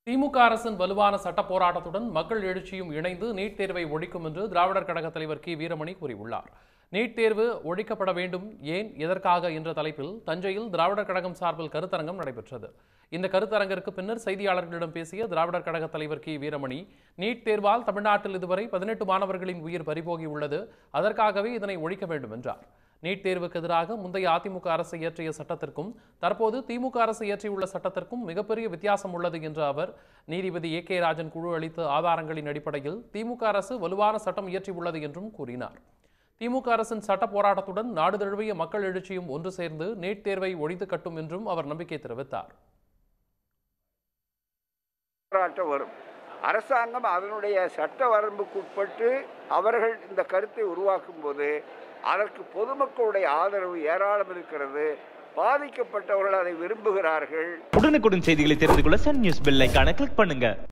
திமுக அரசின் வலுவான சட்ட போராட்டத்துடன் மக்கள் எழுச்சியும் இணைந்து நீட் தேர்வை ஒழிக்கும் என்று திராவிடர் கழக தலைவர் கி வீரமணி கூறியுள்ளார் நீட் தேர்வு ஒழிக்கப்பட வேண்டும் ஏன் எதற்காக என்ற தலைப்பில் தஞ்சையில் திராவிடர் கழகம் சார்பில் கருத்தரங்கம் நடைபெற்றது இந்த கருத்தரங்கிற்கு பின்னர் செய்தியாளர்களிடம் பேசிய திராவிடர் கழக தலைவர் கி வீரமணி நீட் தேர்வால் தமிழ்நாட்டில் இதுவரை பதினெட்டு மாணவர்களின் உயிர் பறிபோகியுள்ளது அதற்காகவே இதனை ஒழிக்க வேண்டும் என்றார் நீட் தேர்வுக்கு எதிராக முந்தைய அதிமுக அரசு இயற்றிய சட்டத்திற்கும் தற்போது திமுக அரசு இயற்றியுள்ள சட்டத்திற்கும் மிகப்பெரிய வித்தியாசம் உள்ளது என்ற அவர் நீதிபதி ஏ கே ராஜன் குழு அளித்த ஆதாரங்களின் அடிப்படையில் திமுக அரசு வலுவான சட்டம் இயற்றியுள்ளது என்றும் கூறினார் திமுக அரசின் சட்ட போராட்டத்துடன் நாடு தழுவிய மக்கள் எழுச்சியும் ஒன்று சேர்ந்து நீட் தேர்வை ஒழித்து கட்டும் என்றும் அவர் நம்பிக்கை தெரிவித்தார் போராட்டம் வரும் அரசாங்கம் அதனுடைய சட்ட வரம்புக்குட்பட்டு அவர்கள் இந்த கருத்தை உருவாக்கும் போது அதற்கு பொதுமக்களுடைய ஆதரவு ஏராளம் இருக்கிறது பாதிக்கப்பட்டவர்கள் அதை விரும்புகிறார்கள் உடனுக்குடன் செய்திகளை தெரிந்து கொள்ள சன் நியூஸ் பெல் ஐகானை கிளிக் பண்ணுங்க